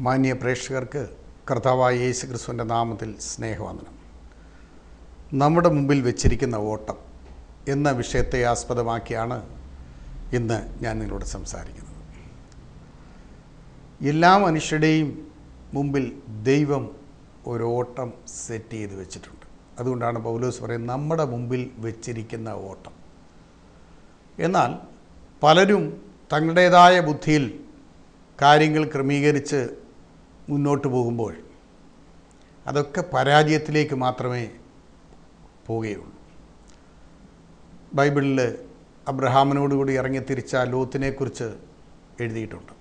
മാന്യ പ്രേക്ഷകർക്ക് കർത്താവായ യേശു ക്രിസ്തുവിൻ്റെ നാമത്തിൽ സ്നേഹവന്ദനം നമ്മുടെ മുമ്പിൽ വെച്ചിരിക്കുന്ന ഓട്ടം എന്ന വിഷയത്തെ ആസ്പദമാക്കിയാണ് ഇന്ന് ഞാൻ നിങ്ങളോട് സംസാരിക്കുന്നത് എല്ലാ മനുഷ്യരുടെയും മുമ്പിൽ ദൈവം ഒരു ഓട്ടം സെറ്റ് ചെയ്ത് വെച്ചിട്ടുണ്ട് അതുകൊണ്ടാണ് പൗലോസ് പറയുന്നത് നമ്മുടെ മുമ്പിൽ വെച്ചിരിക്കുന്ന ഓട്ടം എന്നാൽ പലരും തങ്ങളുടേതായ ബുദ്ധിയിൽ കാര്യങ്ങൾ ക്രമീകരിച്ച് മുന്നോട്ട് പോകുമ്പോൾ അതൊക്കെ പരാജയത്തിലേക്ക് മാത്രമേ പോവുകയുള്ളൂ ബൈബിളിൽ അബ്രഹാമിനോടുകൂടി ഇറങ്ങിത്തിരിച്ച ലോത്തിനെക്കുറിച്ച് എഴുതിയിട്ടുണ്ട്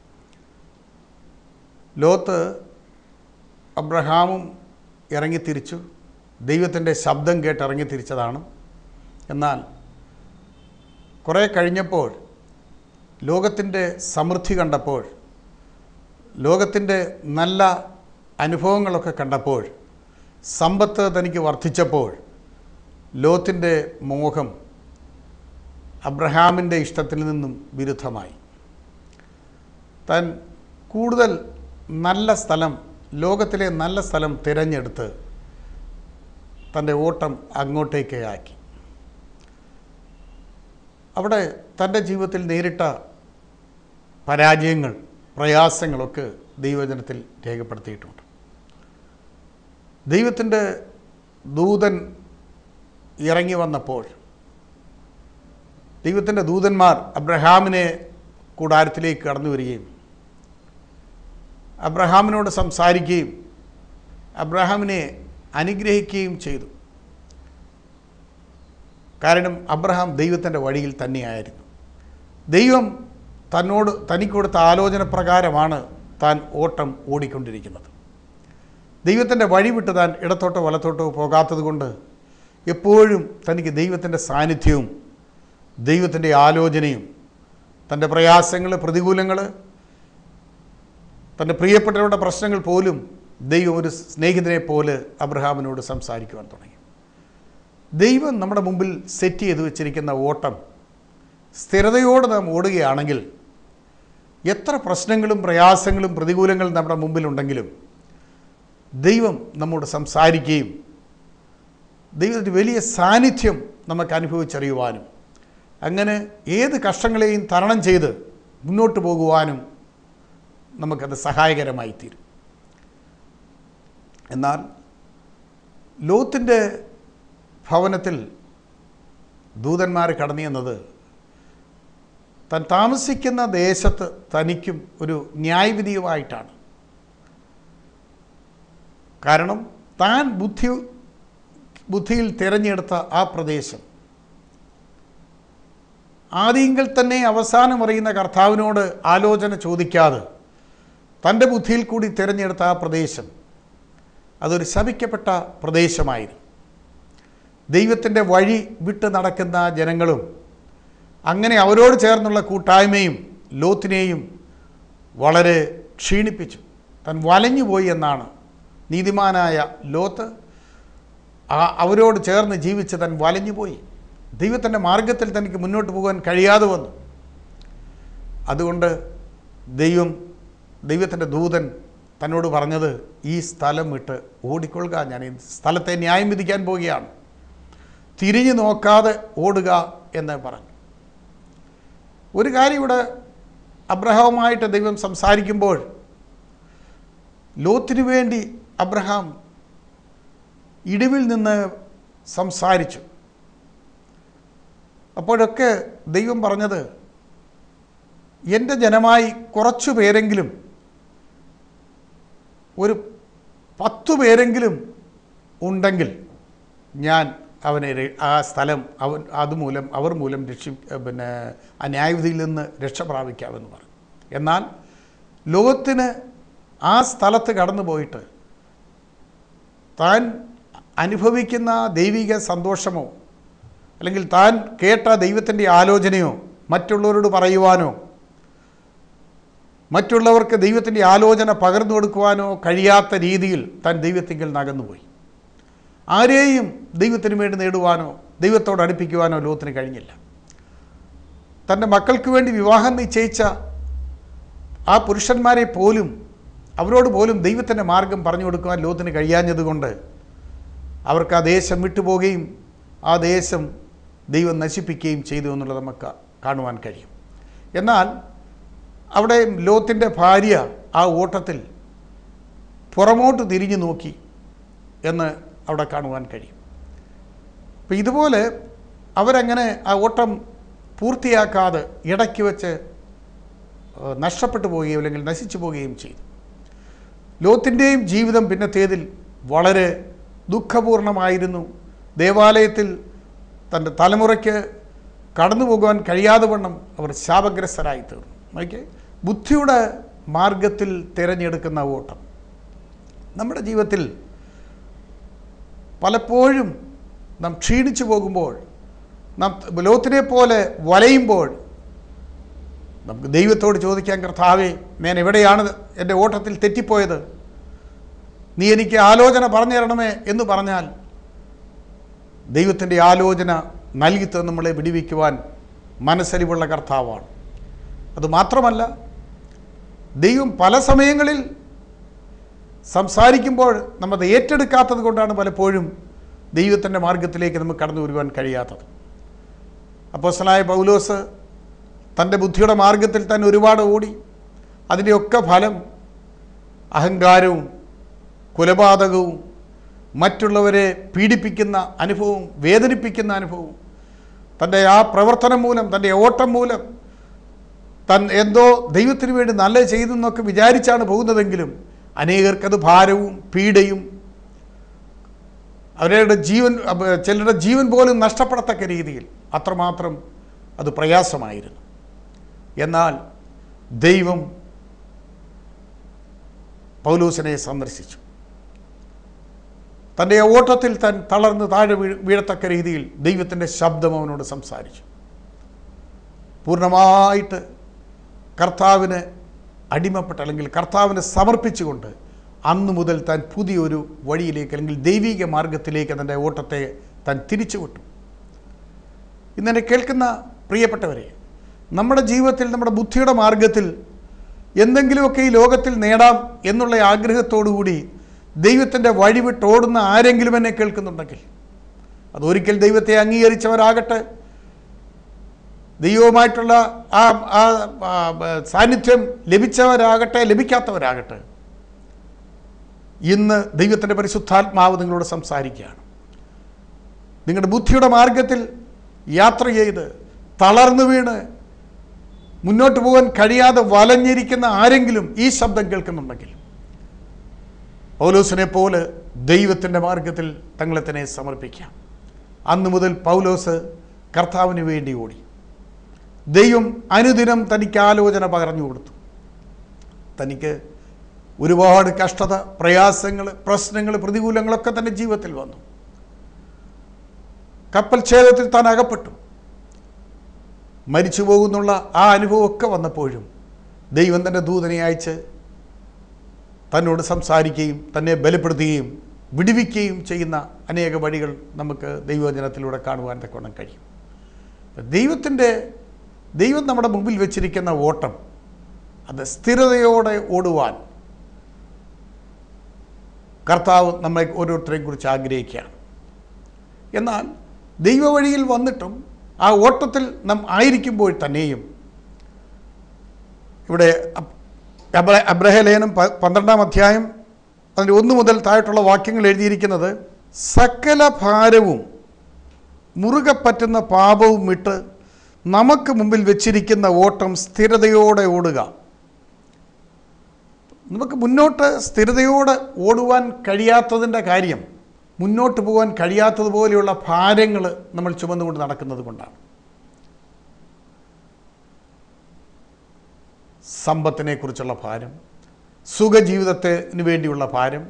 ലോത്ത് അബ്രഹാമും ഇറങ്ങിത്തിരിച്ചു ദൈവത്തിൻ്റെ ശബ്ദം കേട്ട് ഇറങ്ങിത്തിരിച്ചതാണ് എന്നാൽ കുറേ കഴിഞ്ഞപ്പോൾ ലോകത്തിൻ്റെ സമൃദ്ധി കണ്ടപ്പോൾ ലോകത്തിൻ്റെ നല്ല അനുഭവങ്ങളൊക്കെ കണ്ടപ്പോൾ സമ്പത്ത് തനിക്ക് വർദ്ധിച്ചപ്പോൾ ലോത്തിൻ്റെ മോഹം അബ്രഹാമിൻ്റെ ഇഷ്ടത്തിൽ നിന്നും വിരുദ്ധമായി താൻ കൂടുതൽ നല്ല സ്ഥലം ലോകത്തിലെ നല്ല സ്ഥലം തിരഞ്ഞെടുത്ത് തൻ്റെ ഓട്ടം അങ്ങോട്ടേക്ക് ആക്കി അവിടെ തൻ്റെ ജീവിതത്തിൽ നേരിട്ട പരാജയങ്ങൾ പ്രയാസങ്ങളൊക്കെ ദൈവജനത്തിൽ രേഖപ്പെടുത്തിയിട്ടുണ്ട് ദൈവത്തിൻ്റെ ദൂതൻ ഇറങ്ങി വന്നപ്പോൾ ദൈവത്തിൻ്റെ ദൂതന്മാർ അബ്രഹാമിനെ കൂടാരത്തിലേക്ക് കടന്നു വരികയും അബ്രഹാമിനോട് സംസാരിക്കുകയും അബ്രഹാമിനെ അനുഗ്രഹിക്കുകയും ചെയ്തു കാരണം അബ്രഹാം ദൈവത്തിൻ്റെ വഴിയിൽ തന്നെയായിരുന്നു ദൈവം തന്നോട് തനിക്ക് കൊടുത്ത ആലോചന പ്രകാരമാണ് താൻ ഓട്ടം ഓടിക്കൊണ്ടിരിക്കുന്നത് ദൈവത്തിൻ്റെ വഴി വിട്ട് താൻ ഇടത്തോട്ടോ വലത്തോട്ടോ പോകാത്തത് കൊണ്ട് എപ്പോഴും തനിക്ക് ദൈവത്തിൻ്റെ സാന്നിധ്യവും ദൈവത്തിൻ്റെ ആലോചനയും തൻ്റെ പ്രയാസങ്ങൾ പ്രതികൂലങ്ങൾ തൻ്റെ പ്രിയപ്പെട്ടവരുടെ പ്രശ്നങ്ങൾ പോലും ദൈവം ഒരു സ്നേഹിതനെ പോലെ അബ്രഹാമിനോട് സംസാരിക്കുവാൻ തുടങ്ങി ദൈവം നമ്മുടെ മുമ്പിൽ സെറ്റ് ചെയ്ത് വെച്ചിരിക്കുന്ന ഓട്ടം സ്ഥിരതയോടെ നാം ഓടുകയാണെങ്കിൽ എത്ര പ്രശ്നങ്ങളും പ്രയാസങ്ങളും പ്രതികൂലങ്ങളും നമ്മുടെ മുമ്പിലുണ്ടെങ്കിലും ദൈവം നമ്മോട് സംസാരിക്കുകയും ദൈവത്തിൻ്റെ വലിയ സാന്നിധ്യം നമുക്ക് അനുഭവിച്ചറിയുവാനും അങ്ങനെ ഏത് കഷ്ടങ്ങളെയും തരണം ചെയ്ത് മുന്നോട്ട് പോകുവാനും നമുക്കത് സഹായകരമായി തീരും എന്നാൽ ലോത്തിൻ്റെ ഭവനത്തിൽ ദൂതന്മാർ കടന്നു ചെന്നത് താൻ താമസിക്കുന്ന ദേശത്ത് തനിക്കും ഒരു ന്യായവിധിയുമായിട്ടാണ് കാരണം താൻ ബുദ്ധി ബുദ്ധിയിൽ തിരഞ്ഞെടുത്ത ആ പ്രദേശം ആദ്യങ്ങൾ തന്നെ അവസാനം അറിയുന്ന കർത്താവിനോട് ആലോചന ചോദിക്കാതെ തൻ്റെ ബുദ്ധിയിൽ കൂടി തിരഞ്ഞെടുത്ത ആ പ്രദേശം അതൊരു ശപിക്കപ്പെട്ട പ്രദേശമായിരുന്നു ദൈവത്തിൻ്റെ വഴി വിട്ട് നടക്കുന്ന ജനങ്ങളും അങ്ങനെ അവരോട് ചേർന്നുള്ള കൂട്ടായ്മയും ലോത്തിനെയും വളരെ ക്ഷീണിപ്പിച്ചു താൻ വലഞ്ഞുപോയി എന്നാണ് നീതിമാനായ ലോത്ത് ആ അവരോട് ചേർന്ന് ജീവിച്ച് താൻ വലഞ്ഞുപോയി ദൈവത്തിൻ്റെ മാർഗത്തിൽ തനിക്ക് മുന്നോട്ട് പോകാൻ കഴിയാതെ വന്നു അതുകൊണ്ട് ദൈവം ദൈവത്തിൻ്റെ ദൂതൻ തന്നോട് പറഞ്ഞത് ഈ സ്ഥലം വിട്ട് ഓടിക്കൊള്ളുക ഞാൻ ഈ സ്ഥലത്തെ ന്യായം വിധിക്കാൻ പോവുകയാണ് തിരിഞ്ഞു നോക്കാതെ ഓടുക എന്ന് പറഞ്ഞു ഒരു കാര്യം ഇവിടെ അബ്രഹാവുമായിട്ട് ദൈവം സംസാരിക്കുമ്പോൾ ലോത്തിനു വേണ്ടി അബ്രഹാം ഇടിവിൽ നിന്ന് സംസാരിച്ചു അപ്പോഴൊക്കെ ദൈവം പറഞ്ഞത് എൻ്റെ ജനമായി കുറച്ചു പേരെങ്കിലും ഒരു പത്തു പേരെങ്കിലും ഉണ്ടെങ്കിൽ ഞാൻ അവനെ ര- ആ സ്ഥലം അവൻ അതുമൂലം അവർ മൂലം രക്ഷി പിന്നെ ആ ന്യായവിധിയിൽ നിന്ന് രക്ഷ പ്രാപിക്കാമെന്ന് പറഞ്ഞു എന്നാൽ ലോകത്തിന് ആ സ്ഥലത്ത് കടന്നു പോയിട്ട് താൻ അനുഭവിക്കുന്ന ദൈവിക സന്തോഷമോ അല്ലെങ്കിൽ താൻ കേട്ട ദൈവത്തിൻ്റെ ആലോചനയോ മറ്റുള്ളവരോട് പറയുവാനോ മറ്റുള്ളവർക്ക് ദൈവത്തിൻ്റെ ആലോചന പകർന്നു കൊടുക്കുവാനോ കഴിയാത്ത രീതിയിൽ താൻ ദൈവത്തിങ്കിൽ നകന്നുപോയി ആരെയും ദൈവത്തിന് വേണ്ടി നേടുവാനോ ദൈവത്തോട് അടുപ്പിക്കുവാനോ ലോകത്തിന് കഴിഞ്ഞില്ല തൻ്റെ മക്കൾക്ക് വേണ്ടി വിവാഹം നിശ്ചയിച്ച ആ പുരുഷന്മാരെ പോലും അവരോട് പോലും ദൈവത്തിൻ്റെ മാർഗം പറഞ്ഞു കൊടുക്കുവാൻ ലോകത്തിന് കഴിയാഞ്ഞതുകൊണ്ട് അവർക്ക് ആ ദേശം വിട്ടുപോവുകയും ആ ദേശം ദൈവം നശിപ്പിക്കുകയും ചെയ്തു എന്നുള്ളത് നമുക്ക് കാണുവാൻ കഴിയും എന്നാൽ അവിടെ ലോത്തിൻ്റെ ഭാര്യ ആ ഓട്ടത്തിൽ പുറമോട്ട് തിരിഞ്ഞു നോക്കി എന്ന് അവിടെ കാണുവാൻ കഴിയും അപ്പോൾ ഇതുപോലെ അവരങ്ങനെ ആ ഓട്ടം പൂർത്തിയാക്കാതെ ഇടയ്ക്ക് വെച്ച് ഏഹ്, നഷ്ടപ്പെട്ടു പോവുകയും അല്ലെങ്കിൽ നശിച്ചു പോവുകയും ചെയ്തു ലോത്തിൻ്റെയും ജീവിതം പിന്നത്തേതിൽ വളരെ ദുഃഖപൂർണമായിരുന്നു ദേവാലയത്തിൽ തൻ്റെ തലമുറയ്ക്ക് കടന്നു പോകുവാൻ കഴിയാതെ വണ്ണം അവർ ശാപഗ്രസ്തരായി തീർന്നു നോക്കിയേ ബുദ്ധിയുടെ മാർഗത്തിൽ തിരഞ്ഞെടുക്കുന്ന ഓട്ടം നമ്മുടെ ജീവിതത്തിൽ പലപ്പോഴും നാം ക്ഷീണിച്ചു പോകുമ്പോൾ നാം ലോത്തിനെ പോലെ വലയുമ്പോൾ നമുക്ക് ദൈവത്തോട് ചോദിക്കാൻ കർത്താവേ ഞാൻ എവിടെയാണ് എൻ്റെ ഓട്ടത്തിൽ തെറ്റിപ്പോയത് നീ എനിക്ക് ആലോചന പറഞ്ഞു തരണമേ എന്ന് പറഞ്ഞാൽ ദൈവത്തിൻ്റെ ആലോചന നൽകി തന്ന് നമ്മളെ വിടിവിക്കുവാൻ മനസ്സലിവുള്ള കർത്താവാണ് അതുമാത്രമല്ല ദൈവം പല സമയങ്ങളിൽ സംസാരിക്കുമ്പോൾ നമ്മത് ഏറ്റെടുക്കാത്തത് കൊണ്ടാണ് പലപ്പോഴും ദൈവത്തിൻ്റെ മാർഗത്തിലേക്ക് നമുക്ക് കടന്നു വരുവാൻ കഴിയാത്തത് അപ്പോസ്തലനായ പൗലോസ് തൻ്റെ ബുദ്ധിയുടെ മാർഗത്തിൽ തന്നെ ഒരുപാട് ഓടി അതിൻ്റെയൊക്കെ ഫലം അഹങ്കാരവും കൊലപാതകവും മറ്റുള്ളവരെ പീഡിപ്പിക്കുന്ന അനുഭവവും വേദനിപ്പിക്കുന്ന അനുഭവവും തൻ്റെ ആ പ്രവർത്തനം മൂലം തൻ്റെ ഓട്ടം മൂലം തൻ എന്തോ ദൈവത്തിന് വേണ്ടി നല്ലത് ചെയ്തെന്നൊക്കെ വിചാരിച്ചാണ് പോകുന്നതെങ്കിലും അനേകർക്കത് ഭാരവും പീഡയും അവരുടെ ജീവൻ അപ്പ- ചിലരുടെ ജീവൻ പോലും നഷ്ടപ്പെടത്തക്ക രീതിയിൽ അത്രമാത്രം അത് പ്രയാസമായിരുന്നു എന്നാൽ ദൈവം പൗലൂസിനെ സന്ദർശിച്ചു തൻ്റെ ഓട്ടത്തിൽ താൻ തളർന്ന് താഴെ വീഴ വീഴത്തക്ക രീതിയിൽ ദൈവത്തിൻ്റെ ശബ്ദം അവനോട് സംസാരിച്ചു പൂർണ്ണമായിട്ട് കർത്താവിന് അടിമപ്പെട്ട് അല്ലെങ്കിൽ കർത്താവിന് സമർപ്പിച്ചുകൊണ്ട് അന്നു മുതൽ താൻ പുതിയൊരു വഴിയിലേക്ക് അല്ലെങ്കിൽ ദൈവിക മാർഗത്തിലേക്ക് തൻ്റെ ഓട്ടത്തെ താൻ തിരിച്ചുവിട്ടു ഇന്നെന്നെ കേൾക്കുന്ന പ്രിയപ്പെട്ടവരെ നമ്മുടെ ജീവിതത്തിൽ നമ്മുടെ ബുദ്ധിയുടെ മാർഗത്തിൽ എന്തെങ്കിലുമൊക്കെ ഈ ലോകത്തിൽ നേടാം എന്നുള്ള ആഗ്രഹത്തോടുകൂടി ദൈവത്തിൻ്റെ വഴിവിട്ടോടുന്ന ആരെങ്കിലും എന്നെ കേൾക്കുന്നുണ്ടെങ്കിൽ അതൊരിക്കൽ ദൈവത്തെ അംഗീകരിച്ചവരാകട്ടെ ദൈവവുമായിട്ടുള്ള ആ ആ ആ, സാന്നിധ്യം ലഭിച്ചവരാകട്ടെ ലഭിക്കാത്തവരാകട്ടെ ഇന്ന് ദൈവത്തിൻ്റെ പരിശുദ്ധാത്മാവ് നിങ്ങളോട് സംസാരിക്കുകയാണ് നിങ്ങളുടെ ബുദ്ധിയുടെ മാർഗത്തിൽ യാത്ര ചെയ്ത് തളർന്നു വീണ് മുന്നോട്ട് പോകാൻ കഴിയാതെ വലഞ്ഞിരിക്കുന്ന ആരെങ്കിലും ഈ ശബ്ദം കേൾക്കുന്നുണ്ടെങ്കിൽ പൗലോസിനെ പോലെ ദൈവത്തിൻ്റെ മാർഗത്തിൽ തങ്ങളെ തന്നെ സമർപ്പിക്കാം അന്നു മുതൽ പൗലോസ് കർത്താവിന് വേണ്ടി ഓടി ദൈവം അനുദിനം തനിക്ക് ആലോചന പകർന്നു കൊടുത്തു തനിക്ക് ഒരുപാട് കഷ്ടത പ്രയാസങ്ങൾ പ്രശ്നങ്ങൾ പ്രതികൂലങ്ങളൊക്കെ തൻ്റെ ജീവിതത്തിൽ വന്നു കപ്പൽ ഛേദത്തിൽ താൻ അകപ്പെട്ടു മരിച്ചു പോകുന്നുള്ള ആ അനുഭവമൊക്കെ വന്നപ്പോഴും ദൈവം തൻ്റെ ദൂതനെ അയച്ച് തന്നോട് സംസാരിക്കുകയും തന്നെ ബലപ്പെടുത്തുകയും വിടുവിക്കുകയും ചെയ്യുന്ന അനേക വഴികൾ നമുക്ക് ദൈവവചനത്തിലൂടെ കാണുവാൻ തക്കവണ്ണം കഴിയും അപ്പം ദൈവത്തിൻ്റെ ദൈവം നമ്മുടെ മുമ്പിൽ വെച്ചിരിക്കുന്ന ഓട്ടം അത് സ്ഥിരതയോടെ ഓടുവാൻ കർത്താവ് നമ്മെ ഓരോരുത്തരെയും കുറിച്ച് ആഗ്രഹിക്കുകയാണ് എന്നാൽ ദൈവവഴിയിൽ വന്നിട്ടും ആ ഓട്ടത്തിൽ നാം ആയിരിക്കുമ്പോൾ തന്നെയും ഇവിടെ അബ്- അബ്ര- അബ്രഹലേനം പ- പന്ത്രണ്ടാം അധ്യായം അതിൻ്റെ ഒന്ന് മുതൽ താഴെട്ടുള്ള വാക്യങ്ങൾ എഴുതിയിരിക്കുന്നത് സകല ഭാരവും മുറുകെ പറ്റുന്ന പാപവും വിട്ട് നമുക്ക് മുമ്പിൽ വെച്ചിരിക്കുന്ന ഓട്ടം സ്ഥിരതയോടെ ഓടുക നമുക്ക് മുന്നോട്ട് സ്ഥിരതയോടെ ഓടുവാൻ കഴിയാത്തതിൻ്റെ കാര്യം മുന്നോട്ട് പോകാൻ കഴിയാത്തതുപോലെയുള്ള ഭാരങ്ങൾ നമ്മൾ ചുമന്നുകൊണ്ട് നടക്കുന്നത് കൊണ്ടാണ് സമ്പത്തിനെ കുറിച്ചുള്ള ഭാരം സുഖജീവിതത്തിന് വേണ്ടിയുള്ള ഭാരം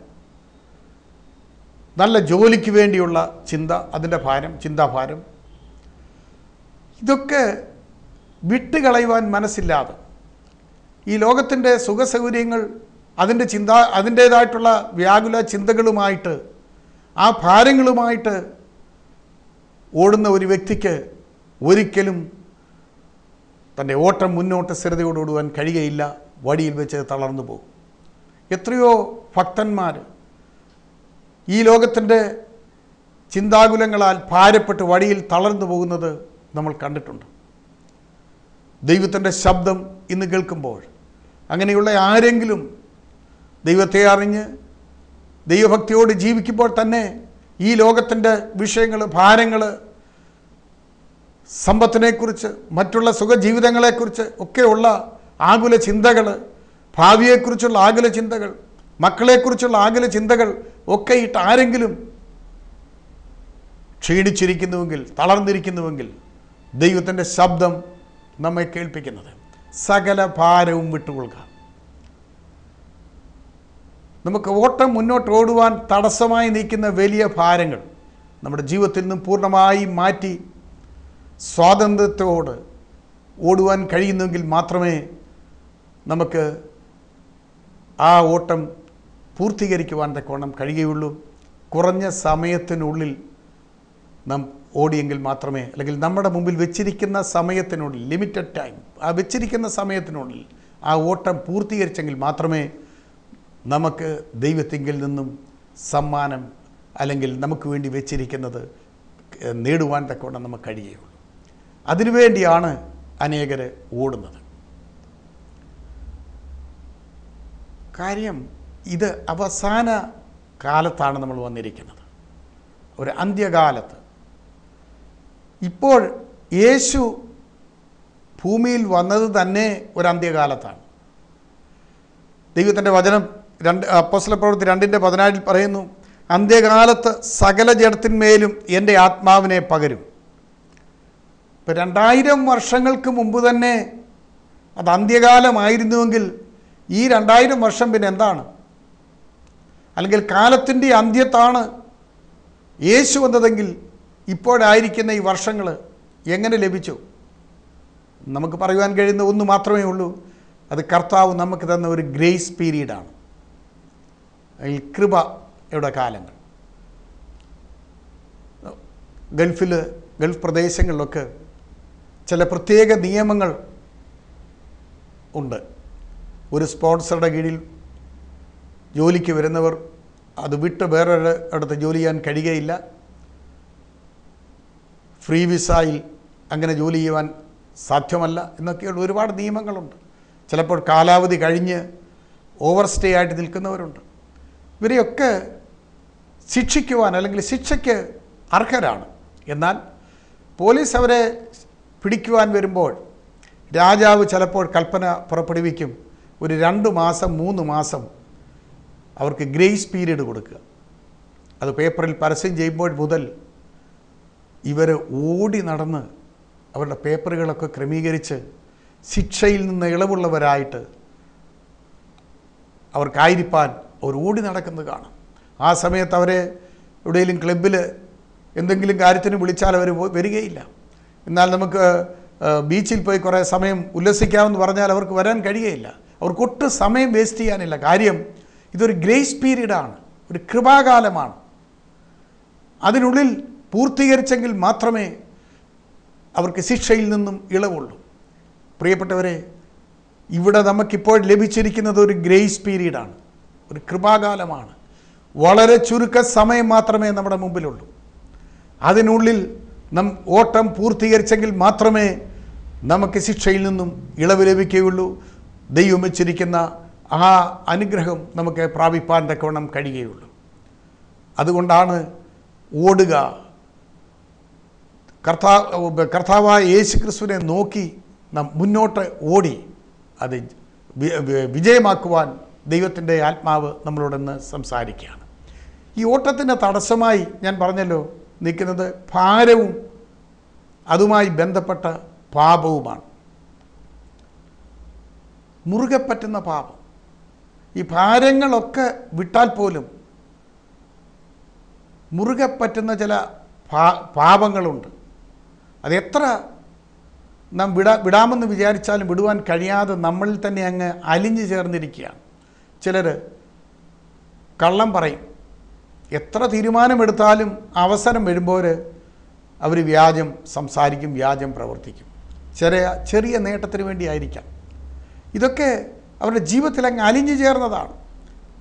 നല്ല ജോലിക്ക് വേണ്ടിയുള്ള ചിന്ത അതിൻ്റെ ഭാരം ചിന്താഭാരം ഇതൊക്കെ വിട്ടുകളയുവാൻ മനസ്സില്ലാതെ ഈ ലോകത്തിൻ്റെ സുഖസൗകര്യങ്ങൾ അതിൻ്റെ ചിന്ത അതിൻ്റേതായിട്ടുള്ള വ്യാകുല ചിന്തകളുമായിട്ട് ആ ഭാരങ്ങളുമായിട്ട് ഓടുന്ന ഒരു വ്യക്തിക്ക് ഒരിക്കലും തൻ്റെ ഓട്ടം മുന്നോട്ട് സ്ഥിരതയോട് ഓടുവാൻ കഴിയുകയില്ല വടിയിൽ വെച്ച് തളർന്നു പോകും എത്രയോ ഭക്തന്മാർ ഈ ലോകത്തിൻ്റെ ചിന്താകുലങ്ങളാൽ ഭാരപ്പെട്ട് വഴിയിൽ തളർന്നു പോകുന്നത് നമ്മൾ കണ്ടിട്ടുണ്ട് ദൈവത്തിൻ്റെ ശബ്ദം ഇന്ന് കേൾക്കുമ്പോൾ അങ്ങനെയുള്ള ആരെങ്കിലും ദൈവത്തെ അറിഞ്ഞ് ദൈവഭക്തിയോട് ജീവിക്കുമ്പോൾ തന്നെ ഈ ലോകത്തിൻ്റെ വിഷയങ്ങൾ ഭാരങ്ങൾ സമ്പത്തിനെക്കുറിച്ച് മറ്റുള്ള സുഖജീവിതങ്ങളെക്കുറിച്ച് ഒക്കെയുള്ള ആകുല ചിന്തകൾ ഭാവിയെക്കുറിച്ചുള്ള ആകുല ചിന്തകൾ മക്കളെക്കുറിച്ചുള്ള ആകുല ചിന്തകൾ ഒക്കെ ഇട്ട് ആരെങ്കിലും ക്ഷീണിച്ചിരിക്കുന്നുവെങ്കിൽ തളർന്നിരിക്കുന്നുവെങ്കിൽ ദൈവത്തിൻ്റെ ശബ്ദം നമ്മെ കേൾപ്പിക്കുന്നത് സകല ഭാരവും വിട്ടുകൊള്ളുക നമുക്ക് ഓട്ടം മുന്നോട്ട് ഓടുവാൻ തടസ്സമായി നിൽക്കുന്ന വലിയ ഭാരങ്ങൾ നമ്മുടെ ജീവിതത്തിൽ നിന്നും പൂർണ്ണമായി മാറ്റി സ്വാതന്ത്ര്യത്തോട് ഓടുവാൻ കഴിയുന്നെങ്കിൽ മാത്രമേ നമുക്ക് ആ ഓട്ടം പൂർത്തീകരിക്കുവാൻ തക്കവണ്ണം കഴിയുകയുള്ളൂ കുറഞ്ഞ സമയത്തിനുള്ളിൽ നാം ഓടിയെങ്കിൽ മാത്രമേ അല്ലെങ്കിൽ നമ്മുടെ മുമ്പിൽ വെച്ചിരിക്കുന്ന സമയത്തിനുള്ളിൽ ലിമിറ്റഡ് ടൈം ആ വെച്ചിരിക്കുന്ന സമയത്തിനുള്ളിൽ ആ ഓട്ടം പൂർത്തീകരിച്ചെങ്കിൽ മാത്രമേ നമുക്ക് ദൈവത്തിങ്കിൽ നിന്നും സമ്മാനം അല്ലെങ്കിൽ നമുക്ക് വേണ്ടി വെച്ചിരിക്കുന്നത് നേടുവാൻ തക്കവണ്ണം നമുക്ക് കഴിയുകയുള്ളൂ അതിനുവേണ്ടിയാണ് അനേകർ ഓടുന്നത് കാര്യം ഇത് അവസാന കാലത്താണ് നമ്മൾ വന്നിരിക്കുന്നത് ഒരു അന്ത്യകാലത്ത് ഇപ്പോൾ യേശു ഭൂമിയിൽ വന്നത് തന്നെ ഒരു അന്ത്യകാലത്താണ് ദൈവത്തിൻ്റെ വചനം രണ്ട് അപ്പോസ്തല പ്രവൃത്തി രണ്ടിൻ്റെ പതിനാലിൽ പറയുന്നു അന്ത്യകാലത്ത് സകല ജഡത്തിന്മേലും എൻ്റെ ആത്മാവിനെ പകരും ഇപ്പം രണ്ടായിരം വർഷങ്ങൾക്ക് മുമ്പ് തന്നെ അത് അന്ത്യകാലമായിരുന്നുവെങ്കിൽ ഈ രണ്ടായിരം വർഷം പിന്നെ എന്താണ് അല്ലെങ്കിൽ കാലത്തിൻ്റെ അന്ത്യത്താണ് യേശു വന്നതെങ്കിൽ ഇപ്പോഴായിരിക്കുന്ന ഈ വർഷങ്ങൾ എങ്ങനെ ലഭിച്ചു നമുക്ക് പറയുവാൻ കഴിയുന്ന ഒന്ന് മാത്രമേ ഉള്ളൂ അത് കർത്താവ് നമുക്ക് തന്ന ഒരു ഗ്രേസ് പീരീഡാണ് അല്ലെങ്കിൽ കൃപയുടെ കാലങ്ങൾ ഗൾഫിൽ ഗൾഫ് പ്രദേശങ്ങളിലൊക്കെ ചില പ്രത്യേക നിയമങ്ങൾ ഉണ്ട് ഒരു സ്പോൺസറുടെ കീഴിൽ ജോലിക്ക് വരുന്നവർ അത് വിട്ട് വേറൊരു അടുത്ത് ജോലി ചെയ്യാൻ കഴിയുകയില്ല ഫ്രീ വിസയിൽ അങ്ങനെ ജോലി ചെയ്യുവാൻ സാധ്യമല്ല എന്നൊക്കെയുള്ള ഒരുപാട് നിയമങ്ങളുണ്ട് ചിലപ്പോൾ കാലാവധി കഴിഞ്ഞ് ഓവർ സ്റ്റേ ആയിട്ട് നിൽക്കുന്നവരുണ്ട് ഇവരെയൊക്കെ ശിക്ഷിക്കുവാൻ അല്ലെങ്കിൽ ശിക്ഷയ്ക്ക് അർഹരാണ് എന്നാൽ പോലീസ് അവരെ പിടിക്കുവാൻ വരുമ്പോൾ രാജാവ് ചിലപ്പോൾ കൽപ്പന പുറപ്പെടുവിക്കും ഒരു രണ്ട് മാസം മൂന്ന് മാസം അവർക്ക് ഗ്രേസ് പീരീഡ് കൊടുക്കുക അത് പേപ്പറിൽ പരസ്യം ചെയ്യുമ്പോൾ മുതൽ ഇവർ ഓടി നടന്ന് അവരുടെ പേപ്പറുകളൊക്കെ ക്രമീകരിച്ച് ശിക്ഷയിൽ നിന്ന് ഇളവുള്ളവരായിട്ട് അവർക്കായിരിക്കാൻ അവർ ഓടി നടക്കുന്നത് കാണാം ആ സമയത്ത് അവരെ എവിടെയെങ്കിലും ക്ലബിൽ എന്തെങ്കിലും കാര്യത്തിന് വിളിച്ചാൽ അവർ വരികയില്ല എന്നാൽ നമുക്ക് ആ, ബീച്ചിൽ പോയി കുറേ സമയം ഉല്ലസിക്കാമെന്ന് പറഞ്ഞാൽ അവർക്ക് വരാൻ കഴിയുകയില്ല അവർക്ക് ഒട്ടും സമയം വേസ്റ്റ് ചെയ്യാനില്ല കാര്യം ഇതൊരു ഗ്രേസ് പീരീഡാണ് ഒരു കൃപാകാലമാണ് അതിനുള്ളിൽ പൂർത്തീകരിച്ചെങ്കിൽ മാത്രമേ അവർക്ക് ശിക്ഷയിൽ നിന്നും ഇളവുള്ളൂ പ്രിയപ്പെട്ടവരെ ഇവിടെ നമുക്കിപ്പോൾ ലഭിച്ചിരിക്കുന്നത് ഒരു ഗ്രേസ് പീരീഡാണ് ഒരു കൃപാകാലമാണ് വളരെ ചുരുക്ക സമയം മാത്രമേ നമ്മുടെ മുമ്പിലുള്ളൂ അതിനുള്ളിൽ നം ഓട്ടം പൂർത്തീകരിച്ചെങ്കിൽ മാത്രമേ നമുക്ക് ശിക്ഷയിൽ നിന്നും ഇളവ് ലഭിക്കുകയുള്ളൂ ദൈവം വെച്ചിരിക്കുന്ന ആ അനുഗ്രഹം നമുക്ക് പ്രാപിപ്പാൻ തക്കവണ്ണം കഴിയുകയുള്ളൂ അതുകൊണ്ടാണ് ഓടുക കർത്താ കർത്താവായ യേശു ക്രിസ്തുവിനെ നോക്കി നാം മുന്നോട്ട് ഓടി അത് വി- വി- വിജയമാക്കുവാൻ ദൈവത്തിൻ്റെ ആത്മാവ് നമ്മളോടൊന്ന് സംസാരിക്കുകയാണ് ഈ ഓട്ടത്തിൻ്റെ തടസ്സമായി ഞാൻ പറഞ്ഞല്ലോ നിൽക്കുന്നത് ഭാരവും അതുമായി ബന്ധപ്പെട്ട പാപവുമാണ് മുറുകെ പറ്റുന്ന പാപം ഈ ഭാരങ്ങളൊക്കെ വിട്ടാൽ പോലും മുറുകെ പറ്റുന്ന ചില പാ- പാപങ്ങളുണ്ട് അത് എത്ര നാം വിടാ വിടാമെന്ന് വിചാരിച്ചാലും വിടുവാൻ കഴിയാതെ നമ്മളിൽ തന്നെ അങ്ങ് അലിഞ്ഞു ചേർന്നിരിക്കുകയാണ് ചിലർ കള്ളം പറയും എത്ര തീരുമാനമെടുത്താലും അവസരം വരുമ്പോൾ അവർ വ്യാജം സംസാരിക്കും വ്യാജം പ്രവർത്തിക്കും ചെറിയ ചെറിയ നേട്ടത്തിന് വേണ്ടിയായിരിക്കാം ഇതൊക്കെ അവരുടെ ജീവിതത്തിൽ അങ്ങ് അലിഞ്ഞു ചേർന്നതാണ്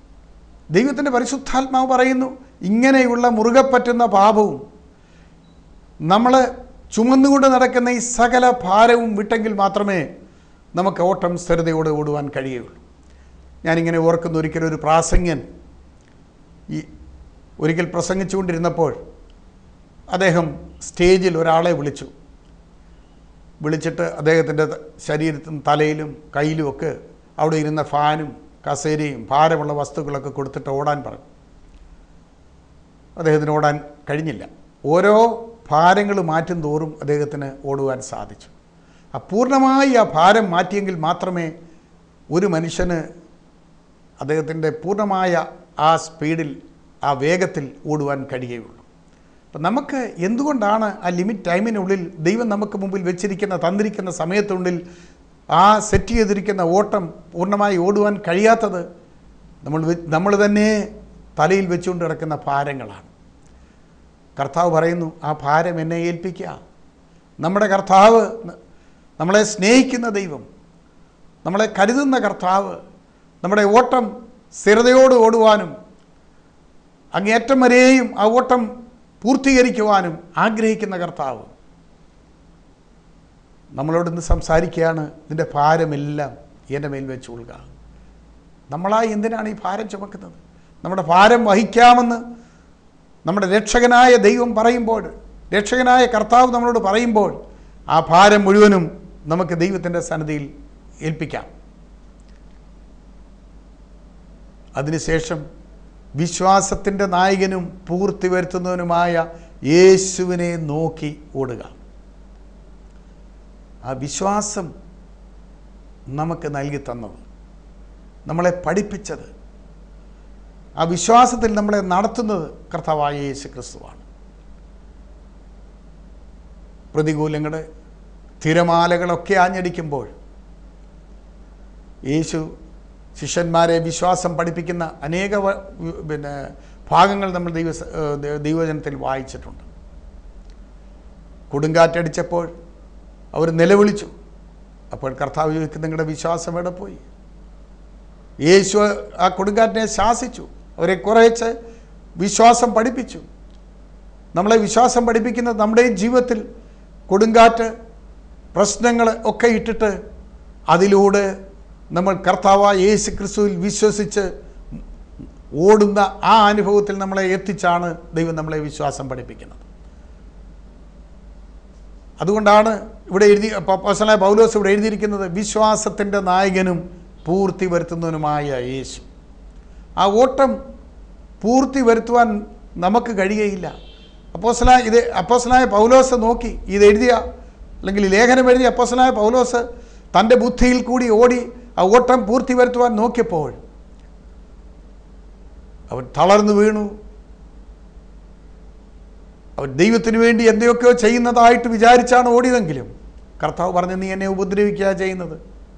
ദൈവത്തിൻ്റെ പരിശുദ്ധാത്മാവ് പറയുന്നു ഇങ്ങനെയുള്ള മുറുകെ പറ്റുന്ന പാപവും നമ്മൾ ചുമന്നുകൊണ്ട് നടക്കുന്ന ഈ സകല ഭാരവും വിട്ടെങ്കിൽ മാത്രമേ നമുക്ക് ഓട്ടം സ്ഥിരതയോടെ ഓടുവാൻ കഴിയുള്ളൂ ഞാനിങ്ങനെ ഓർക്കുന്ന ഒരിക്കലും ഒരു പ്രാസംഗ്യൻ ഈ ഒരിക്കൽ പ്രസംഗിച്ചുകൊണ്ടിരുന്നപ്പോൾ അദ്ദേഹം സ്റ്റേജിൽ ഒരാളെ വിളിച്ചു വിളിച്ചിട്ട് അദ്ദേഹത്തിൻ്റെ ശരീരത്തിനും തലയിലും കയ്യിലും ഒക്കെ അവിടെ ഇരുന്ന ഫാനും കസേരയും ഭാരമുള്ള വസ്തുക്കളൊക്കെ കൊടുത്തിട്ട് ഓടാൻ പറഞ്ഞു അദ്ദേഹത്തിന് ഓടാൻ കഴിഞ്ഞില്ല ഓരോ ഭാരങ്ങൾ മാറ്റും തോറും അദ്ദേഹത്തിന് ഓടുവാൻ സാധിച്ചു അപൂർണമായി ആ ഭാരം മാറ്റിയെങ്കിൽ മാത്രമേ ഒരു മനുഷ്യന് അദ്ദേഹത്തിൻ്റെ പൂർണ്ണമായ ആ സ്പീഡിൽ ആ വേഗത്തിൽ ഓടുവാൻ കഴിയുകയുള്ളൂ അപ്പം നമുക്ക് എന്തുകൊണ്ടാണ് ആ ലിമിറ്റ് ടൈമിനുള്ളിൽ ദൈവം നമുക്ക് മുമ്പിൽ വെച്ചിരിക്കുന്ന തന്നിരിക്കുന്ന സമയത്തിനുള്ളിൽ ആ സെറ്റ് ചെയ്തിരിക്കുന്ന ഓട്ടം പൂർണ്ണമായി ഓടുവാൻ കഴിയാത്തത് നമ്മൾ വെ- നമ്മൾ തന്നെ തലയിൽ വെച്ചുകൊണ്ട് കിടക്കുന്ന ഭാരങ്ങളാണ് കർത്താവ് പറയുന്നു ആ ഭാരം എന്നെ ഏൽപ്പിക്കുക നമ്മുടെ കർത്താവ് ന- നമ്മളെ സ്നേഹിക്കുന്ന ദൈവം നമ്മളെ കരുതുന്ന കർത്താവ് നമ്മുടെ ഓട്ടം സ്ഥിരതയോട് ഓടുവാനും അങ്ങേയറ്റം വരെയും ആ ഓട്ടം പൂർത്തീകരിക്കുവാനും ആഗ്രഹിക്കുന്ന കർത്താവ് നമ്മളോട് ഇന്ന് സംസാരിക്കുകയാണ് നിൻ്റെ ഭാരമെല്ലാം എൻ്റെ മേൽ വെച്ചുകൊള്ളുക നമ്മളായി എന്തിനാണ് ഈ ഭാരം ചുമക്കുന്നത് നമ്മുടെ ഭാരം വഹിക്കാമെന്ന് നമ്മുടെ രക്ഷകനായ ദൈവം പറയുമ്പോൾ രക്ഷകനായ കർത്താവ് നമ്മളോട് പറയുമ്പോൾ ആ ഭാരം മുഴുവനും നമുക്ക് ദൈവത്തിൻ്റെ സന്നിധിയിൽ ഏൽപ്പിക്കാം അതിനുശേഷം വിശ്വാസത്തിൻ്റെ നായകനും പൂർത്തി വരുത്തുന്നവനുമായ യേശുവിനെ നോക്കി ഓടുക ആ വിശ്വാസം നമുക്ക് നൽകി തന്നത് നമ്മളെ പഠിപ്പിച്ചത് ആ വിശ്വാസത്തിൽ നമ്മളെ നടത്തുന്നത് കർത്താവായ യേശു ക്രിസ്തുവാണ് പ്രതികൂലങ്ങളുടെ തിരമാലകളൊക്കെ ആഞ്ഞടിക്കുമ്പോൾ യേശു ശിഷ്യന്മാരെ വിശ്വാസം പഠിപ്പിക്കുന്ന അനേക വ- വ- പിന്നെ ഭാഗങ്ങൾ നമ്മൾ ദൈവ ദൈവജനത്തിൽ വായിച്ചിട്ടുണ്ട് കൊടുങ്കാറ്റടിച്ചപ്പോൾ അവർ നിലവിളിച്ചു അപ്പോൾ കർത്താവ് ചോദിക്കും നിങ്ങളുടെ വിശ്വാസം എവിടെ പോയി യേശു ആ കൊടുങ്കാറ്റിനെ ശാസിച്ചു അവരെ കുറേച്ച് വിശ്വാസം പഠിപ്പിച്ചു നമ്മളെ വിശ്വാസം പഠിപ്പിക്കുന്നത് നമ്മുടെ ജീവിതത്തിൽ കൊടുങ്കാറ്റ് പ്രശ്നങ്ങൾ ഒക്കെ ഇട്ടിട്ട് അതിലൂടെ നമ്മൾ കർത്താവായ യേശു ക്രിസ്തുവിൽ വിശ്വസിച്ച് ഓടുന്ന ആ അനുഭവത്തിൽ നമ്മളെ എത്തിച്ചാണ് ദൈവം നമ്മളെ വിശ്വാസം പഠിപ്പിക്കുന്നത് അതുകൊണ്ടാണ് ഇവിടെ എഴുതി പസലായ പൗലോസ് ഇവിടെ എഴുതിയിരിക്കുന്നത് വിശ്വാസത്തിൻ്റെ നായകനും പൂർത്തി വരുത്തുന്നവനുമായ യേശു ആ ഓട്ടം പൂർത്തി വരുത്തുവാൻ നമുക്ക് കഴിയുകയില്ല അപ്പോസലായ ഇത് അപ്പോസലായ പൗലോസ് നോക്കി ഇത് എഴുതിയ അല്ലെങ്കിൽ ഈ ലേഖനം എഴുതിയ അപ്പോസലായ പൗലോസ് തൻ്റെ ബുദ്ധിയിൽ കൂടി ഓടി ആ ഓട്ടം പൂർത്തി വരുത്തുവാൻ നോക്കിയപ്പോൾ അവൻ തളർന്നു വീണു അവൻ ദൈവത്തിന് വേണ്ടി എന്തൊക്കെയോ ചെയ്യുന്നതായിട്ട് വിചാരിച്ചാണ് ഓടിയതെങ്കിലും കർത്താവ് പറഞ്ഞു നീ എന്നെ ഉപദ്രവിക്കുക ചെയ്യുന്നത്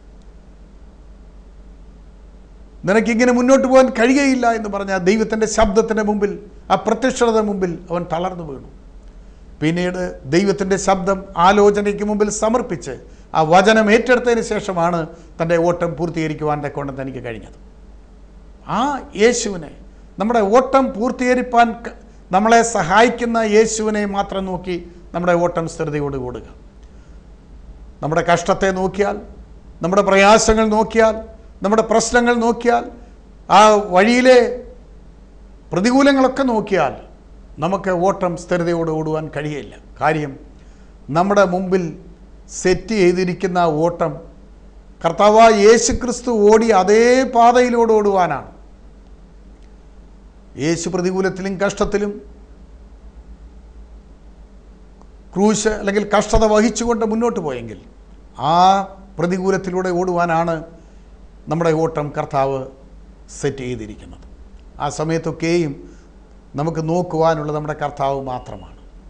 നിനക്കിങ്ങനെ മുന്നോട്ട് പോകാൻ കഴിയുകയില്ല എന്ന് പറഞ്ഞ ആ ദൈവത്തിൻ്റെ ശബ്ദത്തിൻ്റെ മുമ്പിൽ ആ പ്രത്യക്ഷത മുമ്പിൽ അവൻ തളർന്നു വീണു പിന്നീട് ദൈവത്തിൻ്റെ ശബ്ദം ആലോചനയ്ക്ക് മുമ്പിൽ സമർപ്പിച്ച് ആ വചനം ഏറ്റെടുത്തതിന് ശേഷമാണ് തൻ്റെ ഓട്ടം പൂർത്തീകരിക്കുവാൻ കൊണ്ട് തനിക്ക് കഴിഞ്ഞത് ആ യേശുവിനെ നമ്മുടെ ഓട്ടം പൂർത്തീകരിപ്പാൻ ക- നമ്മളെ സഹായിക്കുന്ന യേശുവിനെ മാത്രം നോക്കി നമ്മുടെ ഓട്ടം സ്ഥിരതയോട് കൂടുക നമ്മുടെ കഷ്ടത്തെ നോക്കിയാൽ നമ്മുടെ പ്രയാസങ്ങൾ നോക്കിയാൽ നമ്മുടെ പ്രശ്നങ്ങൾ നോക്കിയാൽ ആ വഴിയിലെ പ്രതികൂലങ്ങളൊക്കെ നോക്കിയാൽ നമുക്ക് ഓട്ടം സ്ഥിരതയോടെ ഓടുവാൻ കഴിയില്ല കാര്യം നമ്മുടെ മുമ്പിൽ സെറ്റ് ചെയ്തിരിക്കുന്ന ആ ഓട്ടം കർത്താവായ യേശു ക്രിസ്തു ഓടി അതേ പാതയിലൂടെ ഓടുവാനാണ് യേശു പ്രതികൂലത്തിലും കഷ്ടത്തിലും ക്രൂശ് അല്ലെങ്കിൽ കഷ്ടത വഹിച്ചുകൊണ്ട് മുന്നോട്ട് പോയെങ്കിൽ ആ പ്രതികൂലത്തിലൂടെ ഓടുവാനാണ് നമ്മുടെ ഓട്ടം കർത്താവ് സെറ്റ് ചെയ്തിരിക്കുന്നത് ആ സമയത്തൊക്കെയും നമുക്ക് നോക്കുവാനുള്ളത് നമ്മുടെ കർത്താവ് മാത്രമാണ്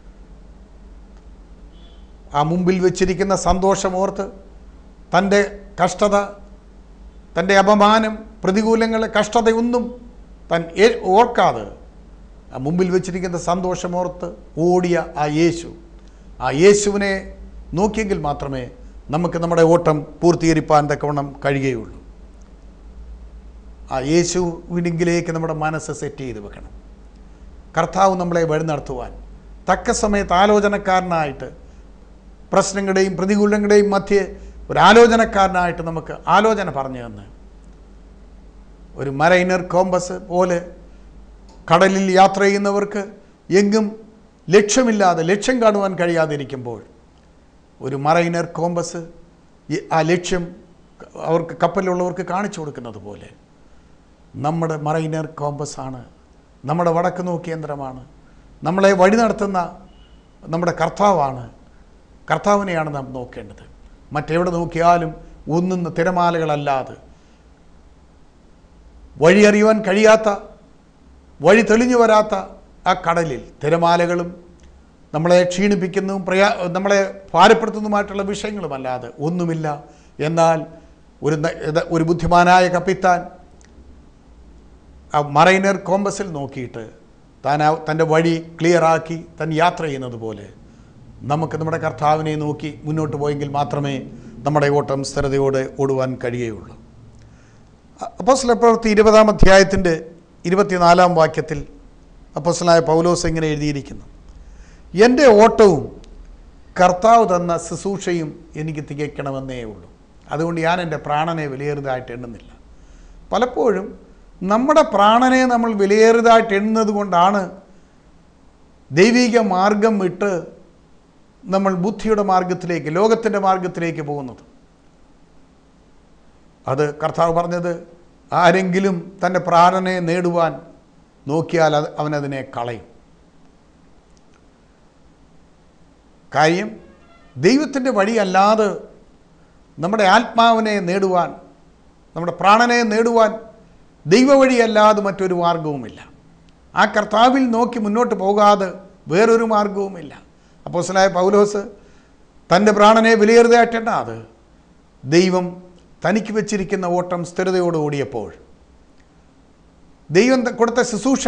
ആ മുമ്പിൽ വെച്ചിരിക്കുന്ന സന്തോഷമോർത്ത് തൻ്റെ കഷ്ടത തൻ്റെ അപമാനം പ്രതികൂലങ്ങൾ കഷ്ടതയൊന്നും താൻ ഏ- ഓർക്കാതെ ആ മുമ്പിൽ വെച്ചിരിക്കുന്ന സന്തോഷമോർത്ത് ഓടിയ ആ യേശു ആ യേശുവിനെ നോക്കിയെങ്കിൽ മാത്രമേ നമുക്ക് നമ്മുടെ ഓട്ടം പൂർത്തീകരിപ്പാൻ തക്കവണ്ണം കഴിയുകയുള്ളൂ ആ യേശുവിനെങ്കിലേക്ക് നമ്മുടെ മനസ്സ് സെറ്റ് ചെയ്ത് വെക്കണം കർത്താവ് നമ്മളെ വഴി നടത്തുവാൻ തക്ക സമയത്ത് ആലോചനക്കാരനായിട്ട് പ്രശ്നങ്ങളുടെയും പ്രതികൂലങ്ങളുടെയും മധ്യേ ഒരു ആലോചനക്കാരനായിട്ട് നമുക്ക് ആലോചന പറഞ്ഞു തന്ന് ഒരു മറൈനർ കോമ്പസ് പോലെ കടലിൽ യാത്ര ചെയ്യുന്നവർക്ക് എങ്ങും ലക്ഷ്യമില്ലാതെ ലക്ഷ്യം കാണുവാൻ കഴിയാതിരിക്കുമ്പോൾ ഒരു മറൈനർ കോമ്പസ് ഈ ആ ലക്ഷ്യം അവർക്ക് കപ്പലിലുള്ളവർക്ക് കാണിച്ചു കൊടുക്കുന്നത് പോലെ നമ്മുടെ മറൈനർ കോമ്പസ് ആണ് നമ്മുടെ വടക്ക് നോക്കി യന്ത്രമാണ് നമ്മളെ വഴി നടത്തുന്ന നമ്മുടെ കർത്താവാണ് കർത്താവിനെയാണ് നാം നോക്കേണ്ടത് മറ്റെവിടെ നോക്കിയാലും ഒന്നുന്ന തിരമാലകളല്ലാതെ വഴി അറിയുവാൻ കഴിയാത്ത വഴി തെളിഞ്ഞു വരാത്ത ആ കടലിൽ തിരമാലകളും നമ്മളെ ക്ഷീണിപ്പിക്കുന്നതും പ്രയാ നമ്മളെ ഭാരപ്പെടുത്തുന്നതുമായിട്ടുള്ള വിഷയങ്ങളുമല്ലാതെ ഒന്നുമില്ല എന്നാൽ ഒരു ന- ഇത് ഒരു ബുദ്ധിമാനായ കപ്പിത്താൻ ആ മറൈനർ കോമ്പസിൽ നോക്കിയിട്ട് താൻ ആ തൻ്റെ വഴി ക്ലിയറാക്കി താൻ യാത്ര ചെയ്യുന്നത് പോലെ നമുക്ക് നമ്മുടെ കർത്താവിനെ നോക്കി മുന്നോട്ട് പോയെങ്കിൽ മാത്രമേ നമ്മുടെ ഓട്ടം സ്ഥിരതയോടെ ഓടുവാൻ കഴിയുകയുള്ളൂ അപ്പോസ്തല പ്രവൃത്തി ഇരുപതാം അധ്യായത്തിൻ്റെ ഇരുപത്തിനാലാം വാക്യത്തിൽ അപ്പോസ്തലനായ പൗലോസ് ഇങ്ങനെ എഴുതിയിരിക്കുന്നു എൻ്റെ ഓട്ടവും കർത്താവ് തന്ന ശുശ്രൂഷയും എനിക്ക് തികയ്ക്കണമെന്നേ ഉള്ളൂ അതുകൊണ്ട് ഞാൻ എൻ്റെ പ്രാണനെ വിലയേറിയതായിട്ട് എണ്ണുന്നില്ല പലപ്പോഴും നമ്മുടെ പ്രാണനെ നമ്മൾ വിലയേറിയതായിട്ട് എണ്ണുന്നത് കൊണ്ടാണ് ദൈവിക മാർഗം വിട്ട് നമ്മൾ ബുദ്ധിയുടെ മാർഗത്തിലേക്ക് ലോകത്തിൻ്റെ മാർഗത്തിലേക്ക് പോകുന്നത് അത് കർത്താവ് പറഞ്ഞത് ആരെങ്കിലും തൻ്റെ പ്രാണനെ നേടുവാൻ നോക്കിയാൽ അത് അവനതിനെ കളയും കാര്യം ദൈവത്തിൻ്റെ വഴിയല്ലാതെ നമ്മുടെ ആത്മാവിനെ നേടുവാൻ നമ്മുടെ പ്രാണനെ നേടുവാൻ ദൈവവഴിയല്ലാതെ മറ്റൊരു മാർഗവുമില്ല ആ കർത്താവിൽ നോക്കി മുന്നോട്ട് പോകാതെ വേറൊരു മാർഗവുമില്ല അപ്പോസ്തലനായ പൗലോസ് തൻ്റെ പ്രാണനെ വിലയേറുതായിട്ടെണ്ണാതെ ദൈവം തനിക്ക് വെച്ചിരിക്കുന്ന ഓട്ടം സ്ഥിരതയോടെ ഓടിയപ്പോൾ ദൈവം ത- കൊടുത്ത ശുശ്രൂഷ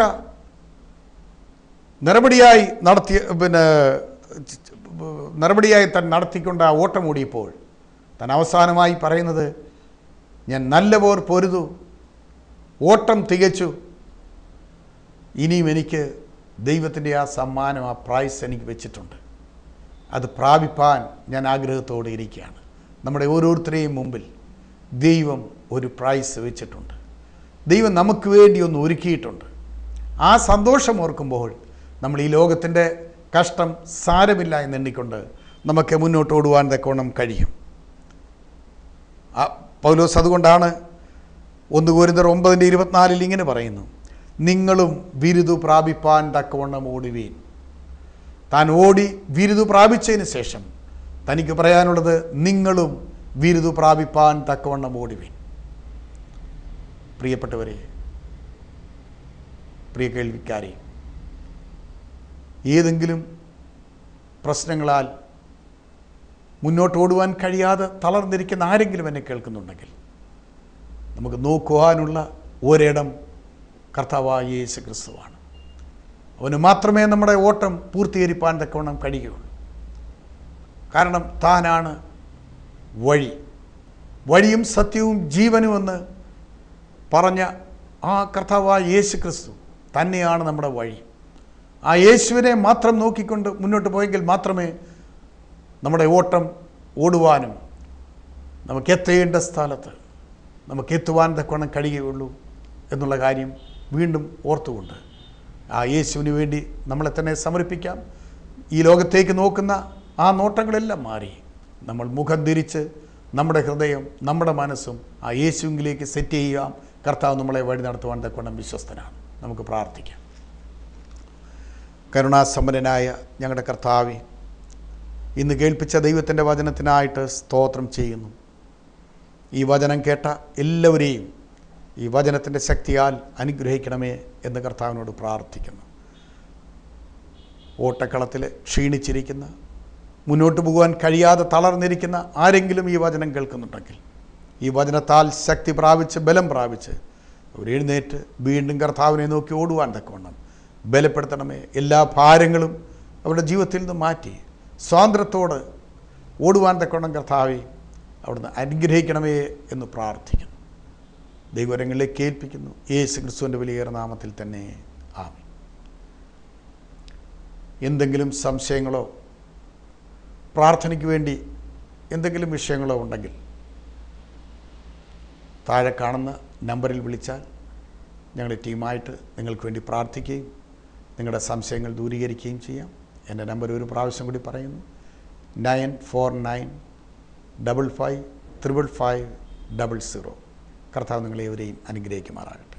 നടപടിയായി നടത്തിയ പിന്നെ ച- ച- നടപടിയായി താൻ നടത്തിക്കൊണ്ട് ആ ഓട്ടം ഓടിയപ്പോൾ താൻ അവസാനമായി പറയുന്നത് ഞാൻ നല്ല പോർ പൊരുതു ഓട്ടം തികച്ചു ഇനിയും എനിക്ക് ദൈവത്തിൻ്റെ ആ സമ്മാനം ആ പ്രൈസ് എനിക്ക് വെച്ചിട്ടുണ്ട് അത് പ്രാപിപ്പാൻ ഞാൻ ആഗ്രഹത്തോടെ ഇരിക്കുകയാണ് നമ്മുടെ ഓരോരുത്തരെയും മുമ്പിൽ ദൈവം ഒരു പ്രൈസ് വെച്ചിട്ടുണ്ട് ദൈവം നമുക്ക് വേണ്ടി ഒന്ന് ഒരുക്കിയിട്ടുണ്ട് ആ സന്തോഷം ഓർക്കുമ്പോൾ നമ്മൾ ഈ ലോകത്തിൻ്റെ കഷ്ടം സാരമില്ല എന്ന് എണ്ണിക്കൊണ്ട് നമുക്ക് മുന്നോട്ട് ഓടുവാൻ തക്കവണ്ണം കഴിയും ആ പൗലോസ് അതുകൊണ്ടാണ് ഒന്ന് കോരിന്തർ ഒമ്പതിൻ്റെ ഇരുപത്തിനാലിൽ ഇങ്ങനെ പറയുന്നു നിങ്ങളും ബിരുദു പ്രാപിപ്പാൻ തക്കവണ്ണം ഓടുവീൻ താൻ ഓടി ബിരുദു പ്രാപിച്ചതിന് ശേഷം തനിക്ക് പറയാനുള്ളത് നിങ്ങളും ബിരുദു പ്രാപിപ്പാൻ തക്കവണ്ണം ഓടുവീൻ പ്രിയപ്പെട്ടവരെ പ്രിയ കേൾവിക്കാരെ ഏതെങ്കിലും പ്രശ്നങ്ങളാൽ മുന്നോട്ട് ഓടുവാൻ കഴിയാതെ തളർന്നിരിക്കുന്ന ആരെങ്കിലും എന്നെ കേൾക്കുന്നുണ്ടെങ്കിൽ നമുക്ക് നോക്കുവാനുള്ള ഒരിടം കർത്താവായ യേശു ക്രിസ്തുവാണ് അവന് മാത്രമേ നമ്മുടെ ഓട്ടം പൂർത്തീകരിപ്പാൻ തക്കവണ്ണം കഴിയുകയുള്ളൂ കാരണം താനാണ് വഴി വഴിയും സത്യവും ജീവനുമെന്ന് പറഞ്ഞ ആ കർത്താവായ യേശു ക്രിസ്തു തന്നെയാണ് നമ്മുടെ വഴി ആ യേശുവിനെ മാത്രം നോക്കിക്കൊണ്ട് മുന്നോട്ട് പോയെങ്കിൽ മാത്രമേ നമ്മുടെ ഓട്ടം ഓടുവാനും നമുക്ക് എത്തേണ്ട സ്ഥലത്ത് നമുക്ക് എത്തുവാൻ തക്കവണ്ണം കഴിയുകയുള്ളൂ എന്നുള്ള കാര്യം വീണ്ടും ഓർത്തുകൊണ്ട് ആ യേശുവിന് വേണ്ടി നമ്മളെ തന്നെ സമർപ്പിക്കാം ഈ ലോകത്തേക്ക് നോക്കുന്ന ആ നോട്ടങ്ങളെല്ലാം മാറി നമ്മൾ മുഖം തിരിച്ച് നമ്മുടെ ഹൃദയം നമ്മുടെ മനസ്സും ആ യേശുവിലേക്ക് സെറ്റ് ചെയ്യാം കർത്താവ് നമ്മളെ വഴി നടത്തുവാൻ തക്കവണ്ണം വിശ്വസ്തനാണ് നമുക്ക് പ്രാർത്ഥിക്കാം കരുണാസമ്പന്നനായ ഞങ്ങളുടെ കർത്താവെ ഇന്ന് കേൾപ്പിച്ച ദൈവത്തിൻ്റെ വചനത്തിനായിട്ട് സ്തോത്രം ചെയ്യുന്നു ഈ വചനം കേട്ട എല്ലാവരെയും ഈ വചനത്തിൻ്റെ ശക്തിയാൽ അനുഗ്രഹിക്കണമേ എന്ന് കർത്താവിനോട് പ്രാർത്ഥിക്കുന്നു ഓട്ടക്കളത്തിൽ ക്ഷീണിച്ചിരിക്കുന്ന മുന്നോട്ട് പോകുവാൻ കഴിയാതെ തളർന്നിരിക്കുന്ന ആരെങ്കിലും ഈ വചനം കേൾക്കുന്നുണ്ടെങ്കിൽ ഈ വചനത്താൽ ശക്തി പ്രാപിച്ച് ബലം പ്രാപിച്ച് അവർ എഴുന്നേറ്റ് വീണ്ടും കർത്താവിനെ നോക്കി ഓടുവാൻ തക്കവണ്ണം ബലപ്പെടുത്തണമേ എല്ലാ ഭാരങ്ങളും അവരുടെ ജീവിതത്തിൽ നിന്ന് മാറ്റി സ്വാതന്ത്ര്യത്തോട് ഓടുവാൻ തക്കവണ്ണം കർത്താവെ അവിടുന്ന് അനുഗ്രഹിക്കണമേ എന്ന് പ്രാർത്ഥിക്കുന്നു ദൈവരങ്ങളിലേക്ക് ഏൽപ്പിക്കുന്നു യേശു ക്രിസ്തുവിൻ്റെ വലിയേറെ നാമത്തിൽ തന്നെ ആമി എന്തെങ്കിലും സംശയങ്ങളോ പ്രാർത്ഥനയ്ക്ക് വേണ്ടി എന്തെങ്കിലും വിഷയങ്ങളോ ഉണ്ടെങ്കിൽ താഴെ കാണുന്ന നമ്പറിൽ വിളിച്ചാൽ ഞങ്ങളുടെ ടീമായിട്ട് നിങ്ങൾക്ക് വേണ്ടി പ്രാർത്ഥിക്കുകയും നിങ്ങളുടെ സംശയങ്ങൾ ദൂരീകരിക്കുകയും ചെയ്യാം എൻ്റെ നമ്പർ ഒരു പ്രാവശ്യം കൂടി പറയുന്നു nine four nine double five triple five double zero കർത്താവ് നിങ്ങളെവരെയും അനുഗ്രഹിക്കുമാറാകട്ടെ